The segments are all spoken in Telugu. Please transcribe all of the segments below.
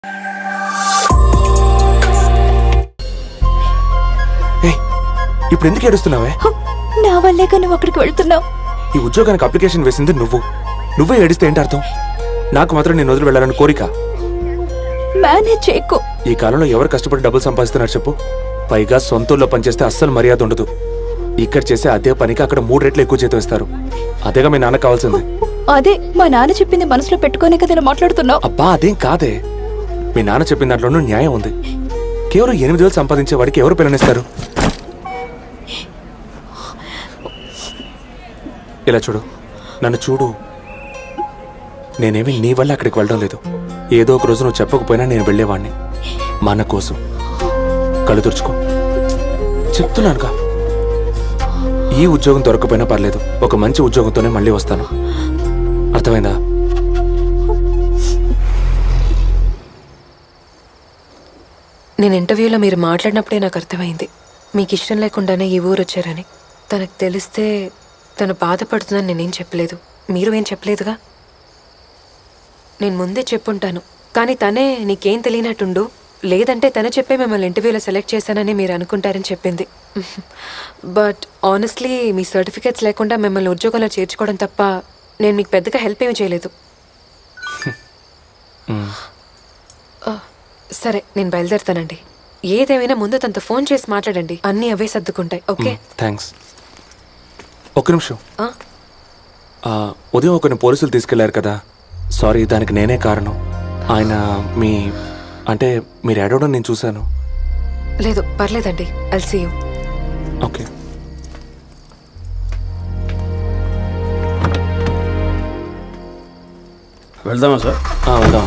ఏయ్, ఇప్పుడు ఎందుకు ఏడుస్తున్నావే హ, నా వల్లేగా నువ్వు అక్కడికి వెళ్తున్నావు ఈ ఉద్యోగానికి అప్లికేషన్ వేసింది నువ్వు నువ్వే ఏడిస్తే ఏంటి అర్థం నాకు మాత్రం నేను వదిలి వెళ్ళాలని కోరిక మేనేజ్ చేయకు ఈ కాలంలో ఎవరు కష్టపడి డబ్బులు సంపాదిస్తున్నారు చెప్పు పైగా సొంతూరులో పనిచేస్తే అస్సలు మర్యాద ఉండదు ఇక్కడ చేసే అదే పనికి అక్కడ మూడు రెట్లు ఎక్కువ జీతం ఇస్తారు అదేగా మీ నాన్న కావాల్సింది అదే మా నాన్న చెప్పింది మనసులో పెట్టుకోనే కదా ఇలా మాట్లాడుతున్నావు అబ్బా అదేం కాదే మీ నాన్న చెప్పిన దాంట్లోనూ న్యాయం ఉంది కేవలం ఎనిమిది వేలు సంపాదించే వాడికి ఎవరు పిల్లనిస్తారు ఇలా చూడు నన్ను చూడు నేనేమి నీ వల్ల అక్కడికి వెళ్ళడం లేదు ఏదో ఒక రోజు నువ్వు చెప్పకపోయినా నేను వెళ్ళేవాడిని మా అన్న కోసం కళ్ళు తుడుచుకో చెప్తున్నానుగా ఈ ఉద్యోగం దొరకపోయినా పర్లేదు ఒక మంచి ఉద్యోగంతోనే మళ్ళీ వస్తాను అర్థమైందా నేను ఇంటర్వ్యూలో మీరు మాట్లాడినప్పుడే నాకు అర్థమైంది మీకు ఇష్టం లేకుండానే ఈ ఊరు వచ్చారని తనకు తెలిస్తే తను బాధపడుతుందని నేనేం చెప్పలేదు మీరు ఏం చెప్పలేదుగా నేను ముందే చెప్పుంటాను కానీ తనే నీకేం తెలియనట్టుండు లేదంటే తనే చెప్పే మిమ్మల్ని ఇంటర్వ్యూలో సెలెక్ట్ చేశానని మీరు అనుకుంటారని చెప్పింది బట్ ఆనెస్ట్లీ మీ సర్టిఫికేట్స్ లేకుండా మిమ్మల్ని ఉద్యోగంలో చేర్చుకోవడం తప్ప నేను మీకు పెద్దగా హెల్ప్ ఏమీ చేయలేదు ఆ, సరే నేను బయలుదేరుతానండి ఏదేమైనా ముందు తనతో ఫోన్ చేసి మాట్లాడండి అన్నీ అవే సర్దుకుంటాయి ఓకే థ్యాంక్స్ ఒక్క నిమిషం ఆ? ఆ, ఉదయం ఒకరిని పోలీసులు తీసుకెళ్లారు కదా సారీ దానికి నేనే కారణం ఆయన మీ అంటే మీరు ఏడవడం నేను చూశాను లేదు పర్లేదండి అల్సీ యూ ఓకే వెళ్దామా సార్ ఆ, వెళ్దాం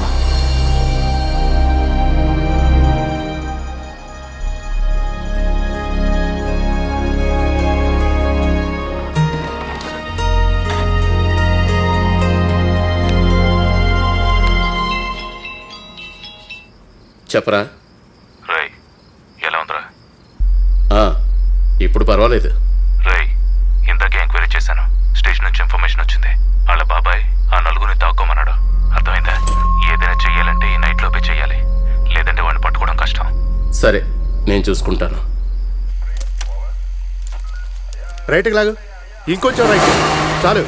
చెప్పరా రేయ్ ఎలా ఉందిరా ఆ, ఇప్పుడు పర్వాలేదు రేయ్ ఇందాకే ఎంక్వైరీ చేశాను స్టేషన్ నుంచి ఇన్ఫర్మేషన్ వచ్చింది వాళ్ళ బాబాయ్ ఆ నలుగురిని తాక్కోమన్నాడు అర్థమైందా ఏదైనా చెయ్యాలంటే ఈ నైట్ లోపే చెయ్యాలి లేదంటే వాడిని పట్టుకోవడం కష్టం సరే నేను చూసుకుంటాను రైట్కి లాగు ఇంకొంచెం రైట్ చాలు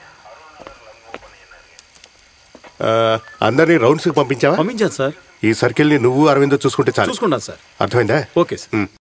ఆ, అందరినీ రౌండ్స్కి పంపించావా పంపించాను సార్ ఈ సర్కిల్ని నువ్వు అరవిందో చూసుకుంటే చాలు చూసుకున్నాను సార్ అర్థమైందా ఓకే సార్ ఉమ్.